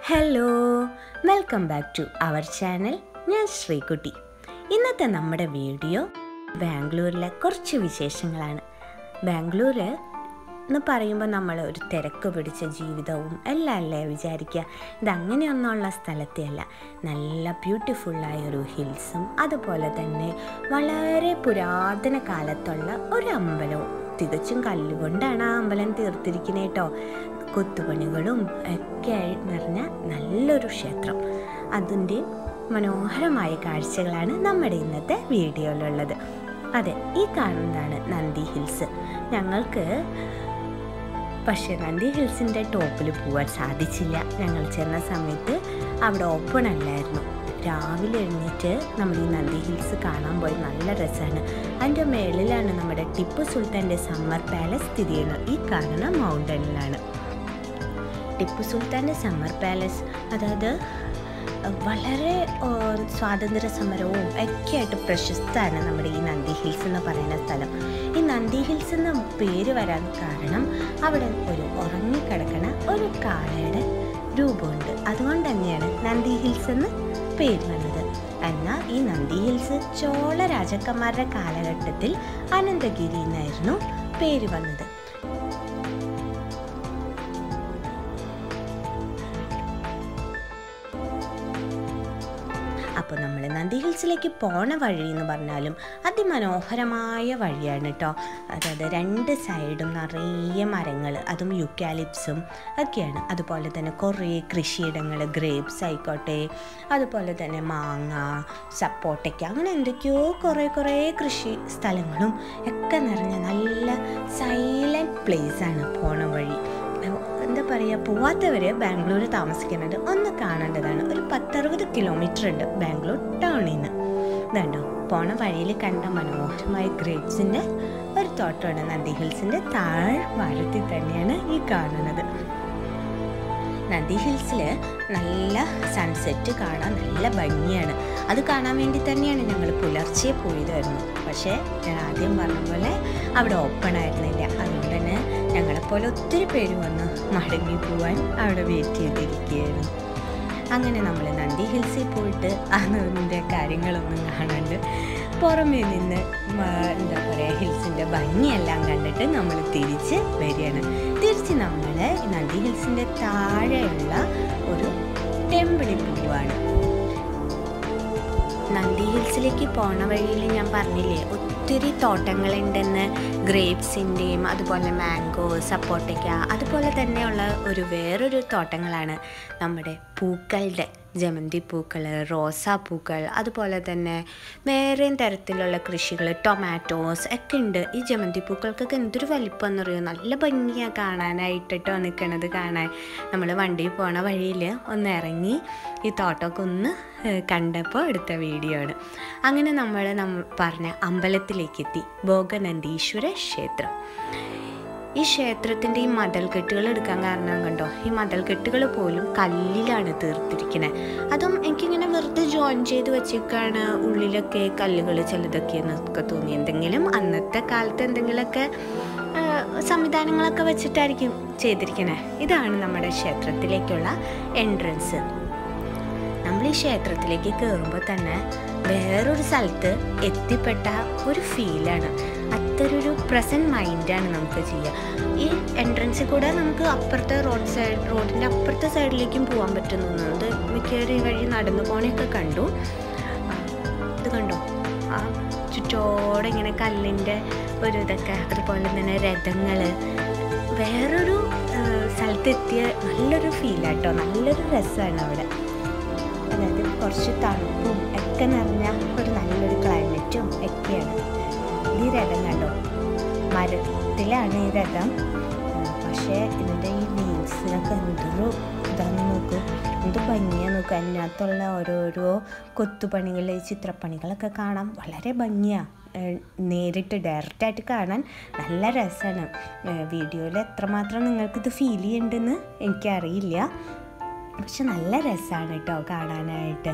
hello welcome back to our channel ഞാൻ ശ്രീകുട്ടി ഇന്നത്തെ നമ്മുടെ വീഡിയോ ബാംഗ്ലൂരിലെ കുറച്ച് വിശേഷങ്ങളാണ് ബാംഗ്ലൂർ എന്ന് പറയുമ്പോൾ നമ്മൾ ഒരു തിരക്ക് പിടിച്ച ജീവിതവും എല്ലാം അല്ലേ വിചാരിക്കുക ഇതങ്ങനെയൊന്നുള്ള സ്ഥലത്തെ അല്ല നല്ല ബ്യൂട്ടിഫുള്ളായ ഒരു ഹിൽസും അതുപോലെ തന്നെ വളരെ പുരാതന കാലത്തുള്ള ഒരു അമ്പലവും തികച്ചും കല്ലുകൊണ്ടാണ് ആ അമ്പലം തീർത്തിരിക്കുന്നത് കേട്ടോ കൊത്തുപണികളും ഒക്കെ ആയി നിറഞ്ഞ നല്ലൊരു ക്ഷേത്രം അതിൻ്റെ മനോഹരമായ കാഴ്ചകളാണ് നമ്മുടെ ഇന്നത്തെ വീഡിയോയിലുള്ളത് അതെ ഈ കാണുന്നതാണ് നന്ദി ഹിൽസ് ഞങ്ങൾക്ക് പക്ഷേ നന്ദി ഹിൽസിൻ്റെ ടോപ്പിൽ പോകാൻ സാധിച്ചില്ല ഞങ്ങൾ ചെന്ന സമയത്ത് അവിടെ ഓപ്പൺ അല്ലായിരുന്നു രാവിലെ എഴുന്നേറ്റ് നമ്മൾ ഈ നന്ദി ഹിൽസ് കാണാൻ പോയി നല്ല രസമാണ് അതിൻ്റെ മേളിലാണ് നമ്മുടെ ടിപ്പു സുൽത്താൻ്റെ സമ്മർ പാലസ് സ്ഥിതി ചെയ്യുന്നത് ഈ കാണുന്ന മൗണ്ടനിലാണ് ടിപ്പു സുൽത്താൻ്റെ സമ്മർ പാലസ് അതായത് വളരെ ഏഹ്, സ്വാതന്ത്ര്യ സമരവും ഒക്കെ ആയിട്ട് പ്രശസ്തമാണ് നമ്മുടെ ഈ നന്ദി ഹിൽസ് എന്ന് പറയുന്ന സ്ഥലം ഈ നന്ദി ഹിൽസ് എന്ന പേര് വരാൻ കാരണം അവിടെ ഒരു ഉറങ്ങിക്കിടക്കണ ഒരു കാളയുടെ രൂപമുണ്ട് അതുകൊണ്ട് തന്നെയാണ് നന്ദി ഹിൽസ് എന്ന് പേര് വന്നത് എന്നാൽ ഈ നന്ദി ഹിൽസ് ചോള രാജാക്കന്മാരുടെ കാലഘട്ടത്തിൽ അനന്തഗിരി എന്നായിരുന്നു പേര് വന്നത് അപ്പോൾ നമ്മൾ നന്ദി ഹിൽസിലേക്ക് പോണ വഴി എന്ന് പറഞ്ഞാലും അതിമനോഹരമായ വഴിയാണ് കേട്ടോ അതായത് രണ്ട് സൈഡും നിറയെ മരങ്ങൾ അതും യുക്കാലിപ്സും ഒക്കെയാണ് അതുപോലെ തന്നെ കുറേ കൃഷിയിടങ്ങൾ ഗ്രേപ്സ് ആയിക്കോട്ടെ അതുപോലെ തന്നെ മാങ്ങ സപ്പോട്ടയ്ക്ക അങ്ങനെ എന്തൊക്കെയോ കുറേ കുറേ കൃഷി സ്ഥലങ്ങളും ഒക്കെ നിറഞ്ഞ നല്ല സൈലൻറ്റ് പ്ലേസാണ് പോണ വഴി എന്താ പറയുക പോവാത്തവർ ബാംഗ്ലൂർ താമസിക്കുന്നത് ഒന്ന് കാണേണ്ടതാണ് ഒരു പത്തറുപത് കിലോമീറ്റർ ഉണ്ട് ബാംഗ്ലൂർ ടൗണിൽ നിന്ന് ഇതുണ്ടോ പോണ വഴിയിൽ കണ്ട മനോഹരമായ ഗ്രേപ്സിൻ്റെ ഒരു തോട്ടമാണ് നന്ദി ഹിൽസിൻ്റെ താഴ്വാരത്തിൽ തന്നെയാണ് ഈ കാണുന്നത് നന്ദി ഹിൽസിൽ നല്ല സൺസെറ്റ് കാണാൻ നല്ല ഭംഗിയാണ് അത് കാണാൻ വേണ്ടി തന്നെയാണ് ഞങ്ങൾ പുലർച്ചെ പോയതായിരുന്നു പക്ഷേ ഞാൻ ആദ്യം പറഞ്ഞ പോലെ അവിടെ ഓപ്പൺ ആയിരുന്നില്ല അതുകൊണ്ട് തന്നെ ഞങ്ങളെപ്പോലെ ഒത്തിരി പേര് വന്ന് മടങ്ങി പോവാൻ അവിടെ വെയിറ്റ് ചെയ്തിരിക്കുകയായിരുന്നു അങ്ങനെ നമ്മൾ നന്ദി ഹിൽസിൽ പോയിട്ട് അതിൻ്റെ കാര്യങ്ങളൊന്നും കാണാണ്ട് പുറമേ നിന്ന് മ, എന്താ പറയുക ഹിൽസിൻ്റെ ഭംഗിയെല്ലാം കണ്ടിട്ട് നമ്മൾ തിരിച്ച് വരികയാണ് തിരിച്ച് നമ്മൾ നന്ദി ഹിൽസിൻ്റെ താഴെയുള്ള ഒരു ടെമ്പിളിൽ പോവുകയാണ് നന്ദി ഹിൽസിലേക്ക് പോണ വഴിയിൽ ഞാൻ പറഞ്ഞില്ലേ ഒത്തിരി തോട്ടങ്ങളുണ്ടെന്ന് ഗ്രേപ്സിൻ്റെയും അതുപോലെ മാംഗോ സപ്പോട്ടയ്ക്ക അതുപോലെ തന്നെയുള്ള ഒരു വേറൊരു തോട്ടങ്ങളാണ് നമ്മുടെ പൂക്കളുടെ ജമന്തി പൂക്കൾ റോസാപ്പൂക്കൾ അതുപോലെ തന്നെ വേറെയും തരത്തിലുള്ള കൃഷികൾ ടൊമാറ്റോസ് ഒക്കെ ഉണ്ട് ഈ ജമന്തി പൂക്കൾക്കൊക്കെ എന്തൊരു വലിപ്പം എന്ന് പറയുക നല്ല ഭംഗിയാണ് കാണാനായിട്ടോ നിൽക്കണത് കാണാൻ നമ്മൾ വണ്ടിയിൽ പോണ വഴിയിൽ ഒന്ന് ഇറങ്ങി ഈ തോട്ടമൊക്കെ ഒന്ന് ഏഹ്, കണ്ടപ്പോൾ എടുത്ത വീഡിയോ ആണ് അങ്ങനെ നമ്മൾ നമ്മൾ പറഞ്ഞ അമ്പലത്തിലേക്ക് എത്തി ഭോഗനന്ദീശ്വര ക്ഷേത്രം ഈ ക്ഷേത്രത്തിൻ്റെ ഈ മതൽക്കെട്ടുകൾ എടുക്കാൻ കാരണം കണ്ടോ ഈ മതൽക്കെട്ടുകൾ പോലും കല്ലിലാണ് തീർത്തിരിക്കുന്നത് അതും എനിക്കിങ്ങനെ വെറുതെ ജോയിൻ ചെയ്ത് വെച്ചേക്കാണ് ഉള്ളിലൊക്കെ കല്ലുകൾ ചിലതൊക്കെ എന്നൊക്കെ തോന്നി എന്തെങ്കിലും അന്നത്തെ കാലത്ത് എന്തെങ്കിലുമൊക്കെ ആ, സംവിധാനങ്ങളൊക്കെ വെച്ചിട്ടായിരിക്കും ചെയ്തിരിക്കുന്നത് ഇതാണ് നമ്മുടെ ക്ഷേത്രത്തിലേക്കുള്ള എൻട്രൻസ് നമ്മൾ ഈ ക്ഷേത്രത്തിലേക്ക് കയറുമ്പോൾ തന്നെ വേറൊരു സ്ഥലത്ത് എത്തിപ്പെട്ട ഒരു ഫീലാണ് അത്തരൊരു പ്രസൻറ്റ് മൈൻഡാണ് നമുക്ക് ചെയ്യുക ഈ എൻട്രൻസിൽ കൂടെ നമുക്ക് അപ്പുറത്തെ റോഡ് സൈഡ് റോഡിൻ്റെ അപ്പുറത്തെ സൈഡിലേക്കും പോകാൻ പറ്റുന്നു ഇത് മിക്കവരും ഈ വഴി നടന്നു പോണയൊക്കെ കണ്ടു ആ, ഇത് കണ്ടോ ആ ചുറ്റോടെ ഇങ്ങനെ കല്ലിൻ്റെ ഒരു ഇതൊക്കെ അതുപോലെ തന്നെ രഥങ്ങൾ വേറൊരു ആ, സ്ഥലത്തെത്തിയ നല്ലൊരു ഫീലാട്ടോ നല്ലൊരു രസമാണ് അവിടെ അതായത് കുറച്ച് തണുപ്പും ഒക്കെ നിറഞ്ഞ ഒരു നല്ലൊരു ക്ലൈമറ്റും ഒക്കെയാണ് ഈ രഥം കണ്ടോ മരത്തിലാണ് ഈ രഥം ആ, പക്ഷേ ഇതിൻ്റെ ഈ ലീവ്സിനൊക്കെ എന്തൊരു ഇതാന്ന് നോക്കൂ എന്ത് ഭംഗിയാണ് നോക്കുക അതിനകത്തുള്ള ഓരോരോ കൊത്തുപണികൾ ചിത്രപ്പണികളൊക്കെ കാണാൻ വളരെ ഭംഗിയാണ് നേരിട്ട് ഡയറക്റ്റായിട്ട് കാണാൻ നല്ല രസമാണ് വീഡിയോയിൽ എത്രമാത്രം നിങ്ങൾക്കിത് ഫീൽ ചെയ്യുന്നുണ്ടെന്ന് എനിക്കറിയില്ല പക്ഷെ നല്ല രസമാണ് കേട്ടോ കാണാനായിട്ട്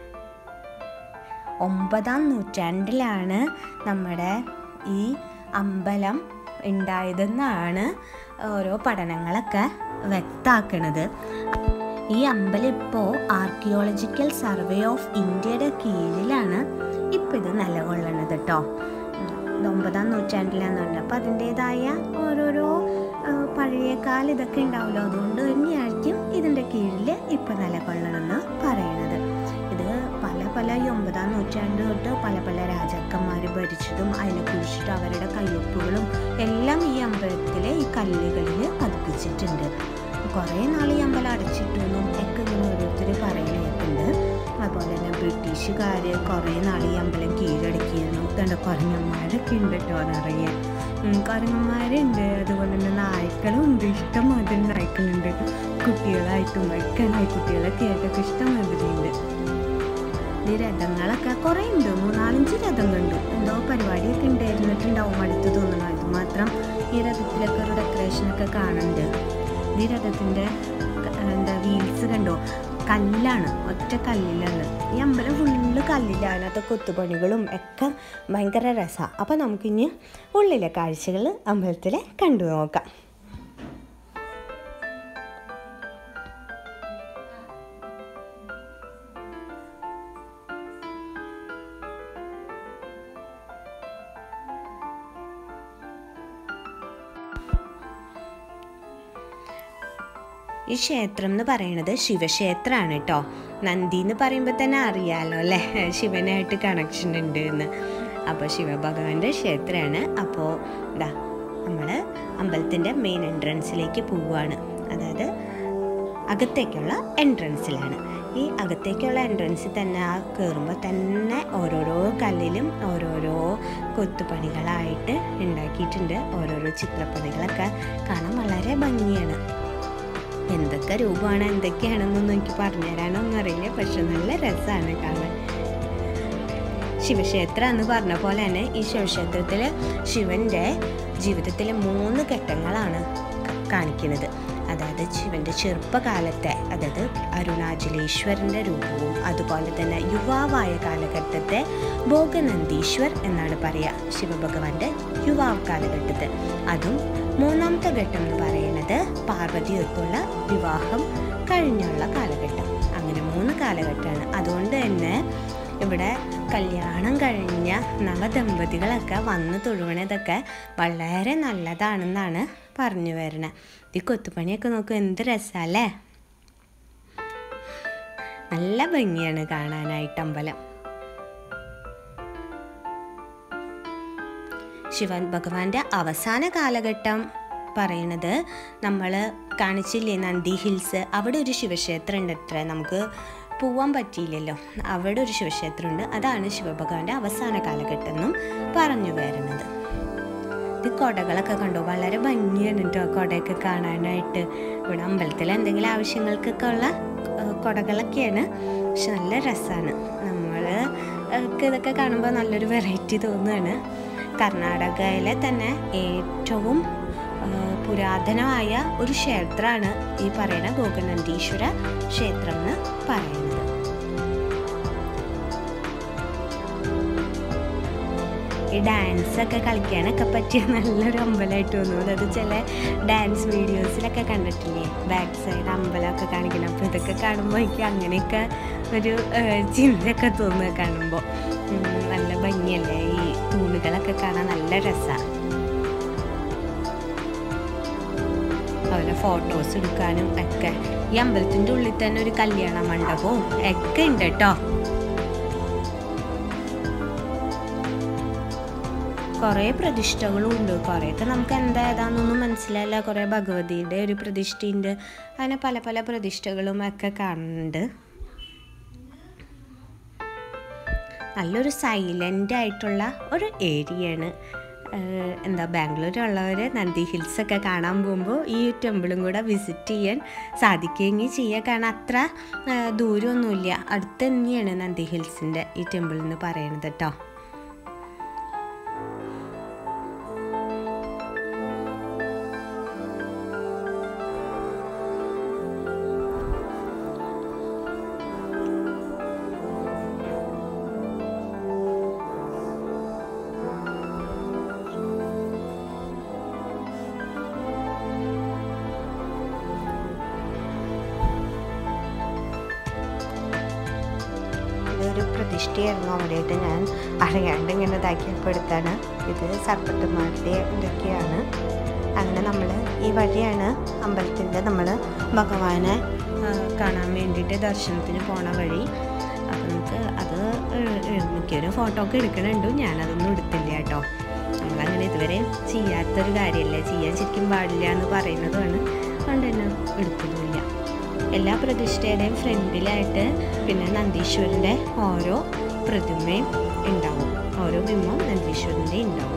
ഒമ്പതാം നൂറ്റാണ്ടിലാണ് നമ്മുടെ ഈ അമ്പലം ഉണ്ടായതെന്നാണ് ഓരോ പഠനങ്ങളൊക്കെ വ്യക്തമാക്കണത് ഈ അമ്പലം ഇപ്പോൾ ആർക്കിയോളജിക്കൽ സർവേ ഓഫ് ഇന്ത്യയുടെ കീഴിലാണ് ഇപ്പം ഇത് നിലകൊള്ളണത് കേട്ടോ ഇത് ഒമ്പതാം നൂറ്റാണ്ടിലാണെന്നുണ്ട് അപ്പം അതിൻ്റേതായ ഓരോരോ ആ, പഴയ കാലം ഇതൊക്കെ ഉണ്ടാവുമല്ലോ അതുകൊണ്ട് തന്നെയായിരിക്കും ഇതിൻ്റെ കീഴിൽ ഇപ്പം നിലകൊള്ളണമെന്ന് പറയണത് ഇത് പല പല ഈ ഒമ്പതാം നൂറ്റാണ്ട് തൊട്ട് പല പല രാജാക്കന്മാർ ഭരിച്ചതും അതിനെ കുറിച്ചിട്ട് അവരുടെ കയ്യൊപ്പുകളും എല്ലാം ഈ അമ്പലത്തിലെ ഈ കല്ലുകളിൽ പതിപ്പിച്ചിട്ടുണ്ട് കുറേ നാൾ ഈ അമ്പലം അടച്ചിട്ടെന്നും ഒക്കെ ഇങ്ങനെ ഓരോരുത്തർ പറയണേക്കുണ്ട് അതുപോലെ തന്നെ ബ്രിട്ടീഷുകാർ കുറേ നാൾ ഈ അമ്പലം കീഴടക്കിയിരുന്നു കണ്ട കുരങ്ങന്മാരൊക്കെ ഉണ്ട് കേട്ടോ നിറയെ ഉം, കുരങ്ങന്മാരുണ്ട് അതുപോലെ തന്നെ നായ്ക്കളും ഉണ്ട് ഇഷ്ടംമാതിരി നായ്ക്കളുണ്ട് കുട്ടികളായിട്ടും ഒക്കെ നായ്ക്കുട്ടികളൊക്കെ ആയിട്ടൊക്കെ ഇഷ്ടംമാതിരി ഉണ്ട് ഈ രഥങ്ങളൊക്കെ കുറേ ഉണ്ട് മൂന്നാലഞ്ച് രഥങ്ങളുണ്ട് എന്തോ പരിപാടിയൊക്കെ ഉണ്ടായിരുന്നിട്ടുണ്ടാവും അടുത്ത് തോന്നണം ഇത് മാത്രം ഈ രഥത്തിലൊക്കെ ഒരു ഡെക്കറേഷനൊക്കെ കാണുന്നുണ്ട് ഈ രഥത്തിൻ്റെ എന്താ വീൽസ് കണ്ടോ കല്ലാണ് ഒറ്റ കല്ലിലാണ് ഈ അമ്പലം ഫുള്ള് കല്ലിലാണ് അതിനകത്ത് കൊത്തുപണികളും ഒക്കെ ഭയങ്കര രസമാണ് അപ്പോൾ നമുക്കിനി ഉള്ളിലെ കാഴ്ചകൾ അമ്പലത്തിൽ കണ്ടു നോക്കാം ഈ ക്ഷേത്രം എന്ന് പറയുന്നത് ശിവക്ഷേത്രമാണ് കേട്ടോ നന്ദി എന്ന് പറയുമ്പോൾ തന്നെ അറിയാലോ അല്ലേ ശിവനായിട്ട് കണക്ഷൻ ഉണ്ട് എന്ന് അപ്പോൾ ശിവഭഗവാന്റെ ക്ഷേത്രമാണ് അപ്പോൾ ഇതാ നമ്മൾ അമ്പലത്തിൻ്റെ മെയിൻ എൻട്രൻസിലേക്ക് പോവുകയാണ് അതായത് അകത്തേക്കുള്ള എൻട്രൻസിലാണ് ഈ അകത്തേക്കുള്ള എൻട്രൻസിൽ തന്നെ ആ കയറുമ്പോൾ തന്നെ ഓരോരോ കല്ലിലും ഓരോരോ കൊത്തുപണികളായിട്ട് ഉണ്ടാക്കിയിട്ടുണ്ട് ഓരോരോ ചിത്രപ്പണികളൊക്കെ കാണാൻ വളരെ ഭംഗിയാണ് എന്തൊക്കെ രൂപമാണ് എന്തൊക്കെയാണെന്നൊന്നും എനിക്ക് പറഞ്ഞുതരാനൊന്നും അറിയില്ല പക്ഷെ നല്ല രസമാണ് കാണാൻ ശിവക്ഷേത്രം എന്ന് പറഞ്ഞ പോലെ തന്നെ ഈ ശിവക്ഷേത്രത്തിൽ ശിവൻ്റെ ജീവിതത്തിലെ മൂന്ന് ഘട്ടങ്ങളാണ് ക- കാണിക്കുന്നത് അതായത് ശിവൻ്റെ ചെറുപ്പകാലത്തെ അതായത് അരുണാചലേശ്വരൻ്റെ രൂപവും അതുപോലെ തന്നെ യുവാവായ കാലഘട്ടത്തെ ഭോഗനന്ദീശ്വർ എന്നാണ് പറയുക ശിവഭഗവാന്റെ യുവാവ് കാലഘട്ടത്തെ അതും മൂന്നാമത്തെ ഘട്ടം എന്ന് പറയുന്നത് പാർവതിയൊത്തുള്ള വിവാഹം കഴിഞ്ഞുള്ള കാലഘട്ടം അങ്ങനെ മൂന്ന് കാലഘട്ടമാണ് അതുകൊണ്ട് തന്നെ ഇവിടെ കല്യാണം കഴിഞ്ഞ നവദമ്പതികളൊക്കെ വന്ന് തൊഴുവണതൊക്കെ വളരെ നല്ലതാണെന്നാണ് പറഞ്ഞു വരണത് ഈ കൊത്തുപണിയൊക്കെ നോക്കും എന്ത് രസമല്ലേ നല്ല ഭംഗിയാണ് കാണാനായിട്ട് അമ്പലം ശിവൻ ഭഗവാന്റെ അവസാന കാലഘട്ടം പറയണത് നമ്മൾ കാണിച്ചില്ലേ നന്ദി ഹിൽസ് അവിടെ ഒരു ശിവക്ഷേത്രം ഉണ്ട് അത്ര നമുക്ക് പോവാൻ പറ്റിയില്ലല്ലോ അവിടെ ഒരു ശിവക്ഷേത്രമുണ്ട് അതാണ് ശിവഭഗവാന്റെ അവസാന കാലഘട്ടം എന്നും പറഞ്ഞു വരുന്നത് ഇത് കൊടകളൊക്കെ കണ്ടോ വളരെ ഭംഗിയാണ് കേട്ടോ കൊടയൊക്കെ കാണാനായിട്ട് ഇവിടെ അമ്പലത്തിൽ എന്തെങ്കിലും ആവശ്യങ്ങൾക്കൊക്കെ ഉള്ള ഏഹ്, കൊടകളൊക്കെയാണ് പക്ഷെ നല്ല രസമാണ് നമ്മൾ ഇതൊക്കെ കാണുമ്പോൾ നല്ലൊരു വെറൈറ്റി തോന്നുകയാണ് കർണാടകയിലെ തന്നെ ഏറ്റവും ഏഹ്, പുരാതനമായ ഒരു ക്ഷേത്രമാണ് ഈ പറയുന്ന ഗോകനന്ദീശ്വര ക്ഷേത്രം എന്ന് പറയുന്നത് ഈ ഡാൻസ് ഒക്കെ കളിക്കാനൊക്കെ പറ്റിയ നല്ലൊരു അമ്പലമായിട്ട് തോന്നുന്നു അതായത് ചില ഡാൻസ് വീഡിയോസിലൊക്കെ കണ്ടിട്ടില്ലേ ബാക്ക് സൈഡ് അമ്പലമൊക്കെ കാണിക്കണം അപ്പോൾ ഇതൊക്കെ കാണുമ്പോൾ എനിക്ക് അങ്ങനെയൊക്കെ ഒരു ഏഹ്, ചിന്തയൊക്കെ തോന്നുക കാണുമ്പോൾ ഉം, നല്ല ഭംഗിയല്ലേ ഈ തൂണുകളൊക്കെ കാണാൻ നല്ല രസമാണ് അതുപോലെ ഫോട്ടോസ് എടുക്കാനും ഒക്കെ ഈ അമ്പലത്തിൻ്റെ ഉള്ളിൽ തന്നെ ഒരു കല്യാണ മണ്ഡപവും ഒക്കെ ഉണ്ട് കേട്ടോ കുറേ പ്രതിഷ്ഠകളും ഉണ്ട് കുറേയൊക്കെ നമുക്ക് എന്താ ഏതാണെന്നൊന്നും മനസ്സിലായില്ല കുറേ ഭഗവതിയുടെ ഒരു പ്രതിഷ്ഠയുണ്ട് അങ്ങനെ പല പല പ്രതിഷ്ഠകളും ഒക്കെ കാണുന്നുണ്ട് നല്ലൊരു സൈലൻ്റ് ആയിട്ടുള്ള ഒരു ഏരിയയാണ് ഏഹ് എന്താ ബാംഗ്ലൂരുള്ളവർ നന്ദി ഹിൽസ് ഒക്കെ കാണാൻ പോകുമ്പോൾ ഈ ടെമ്പിളും കൂടെ വിസിറ്റ് ചെയ്യാൻ സാധിക്കുകയെങ്കിൽ ചെയ്യുക കാരണം അത്ര ഏഹ് ദൂരമൊന്നുമില്ല അടുത്ത് തന്നെയാണ് നന്ദി ഹിൽസിൻ്റെ ഈ ടെമ്പിൾ എന്ന് പറയുന്നത് കേട്ടോ വലിയൊരു പ്രതിഷ്ഠയായിരുന്നു അവിടെയായിട്ട് ഞാൻ അറിയാണ്ട് ഇങ്ങനെ ഇതാക്കിയപ്പെടുത്താണ് ഇത് സർപ്പത്തുമാരുടെ ഇതൊക്കെയാണ് അങ്ങനെ നമ്മൾ ഈ വഴിയാണ് അമ്പലത്തിൻ്റെ നമ്മൾ ഭഗവാനെ ആ, കാണാൻ വേണ്ടിയിട്ട് ദർശനത്തിന് പോണ വഴി അപ്പം നമുക്ക് അത് മിക്കൊരു ഫോട്ടോ ഒക്കെ എടുക്കണുണ്ട് ഞാനതൊന്നും എടുത്തില്ല കേട്ടോ നമ്മളങ്ങനെ ഇതുവരെ ചെയ്യാത്തൊരു കാര്യമല്ലേ ചെയ്യാൻ ശരിക്കും പാടില്ല എന്ന് പറയുന്നതുമാണ് അതുകൊണ്ട് തന്നെ എടുത്തതുമില്ല എല്ലാ പ്രതിഷ്ഠയുടെയും ഫ്രണ്ടിലായിട്ട് പിന്നെ നന്ദീശ്വരൻ്റെ ഓരോ പ്രതിമയും ഉണ്ടാവും ഓരോ ബിംബം നന്ദീശ്വരൻ്റെ ഉണ്ടാവും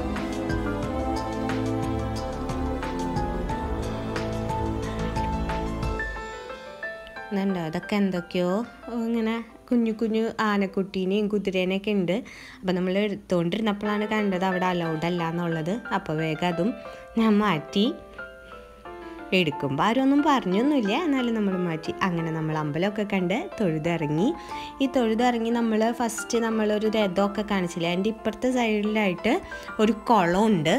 ഇതുണ്ടോ അതൊക്കെ എന്തൊക്കെയോ ഇങ്ങനെ കുഞ്ഞു കുഞ്ഞു ആനക്കുട്ടീനെയും കുതിരേനെയൊക്കെ ഉണ്ട് അപ്പം നമ്മൾ എടുത്തുകൊണ്ടിരുന്നപ്പോഴാണ് കണ്ടത് അവിടെ അലൗഡ് അല്ല എന്നുള്ളത് അപ്പോൾ വേഗം അതും ഞാൻ മാറ്റി എടുക്കുമ്പോൾ ആരും ഒന്നും പറഞ്ഞൊന്നുമില്ല എന്നാലും നമ്മൾ മാറ്റി അങ്ങനെ നമ്മൾ അമ്പലമൊക്കെ കണ്ട് തൊഴുതിറങ്ങി ഈ തൊഴുതിറങ്ങി നമ്മൾ ഫസ്റ്റ് നമ്മളൊരു രഥമൊക്കെ കാണിച്ചില്ല അതിൻ്റെ ഇപ്പുറത്തെ സൈഡിലായിട്ട് ഒരു കുളമുണ്ട്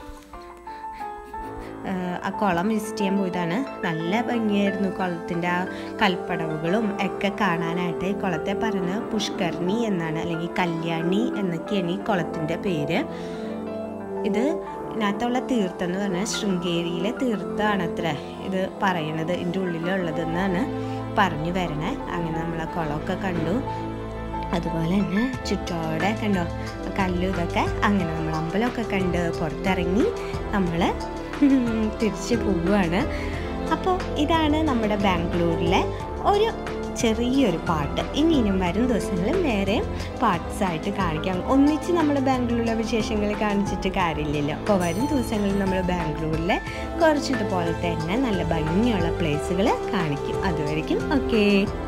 ആഹ് ആ കുളം വിസിറ്റ് ചെയ്യാൻ പോയതാണ് നല്ല ഭംഗിയായിരുന്നു കുളത്തിൻ്റെ ആ കൽപ്പടവുകളും ഒക്കെ കാണാനായിട്ട് ഈ കുളത്തെ പറയുന്നത് പുഷ്കർണി എന്നാണ് അല്ലെങ്കിൽ കല്യാണി എന്നൊക്കെയാണ് ഈ കുളത്തിൻ്റെ പേര് ഇത് ഇതിനകത്തുള്ള തീർത്ഥം എന്ന് പറഞ്ഞാൽ ശൃംഗേരിയിലെ തീർത്ഥമാണ് അത്ര ഇത് പറയണത് ഇതിൻ്റെ ഉള്ളിലുള്ളതെന്നാണ് പറഞ്ഞു വരണേ അങ്ങനെ നമ്മൾ ആ കുളമൊക്കെ കണ്ടു അതുപോലെ തന്നെ ചുറ്റോടെ കണ്ടോ കല്ലും ഇതൊക്കെ അങ്ങനെ നമ്മൾ അമ്പലമൊക്കെ കണ്ട് പുറത്തിറങ്ങി നമ്മൾ തിരിച്ചു പോവുകയാണ് അപ്പോൾ ഇതാണ് നമ്മുടെ ബാംഗ്ലൂരിലെ ഒരു ചെറിയൊരു പാട്ട് ഇനി ഇനിയും വരും ദിവസങ്ങളിൽ വേറെ പാർട്സ് ആയിട്ട് കാണിക്കാം ഒന്നിച്ച് നമ്മൾ ബാംഗ്ലൂരിലെ വിശേഷങ്ങൾ കാണിച്ചിട്ട് കാര്യമില്ലല്ലോ അപ്പോൾ വരും ദിവസങ്ങളിൽ നമ്മൾ ബാംഗ്ലൂരിലെ കുറച്ച് ഇതുപോലെ തന്നെ നല്ല ഭംഗിയുള്ള പ്ലേസുകൾ കാണിക്കും അതുവരെയ്ക്കും ഓക്കേ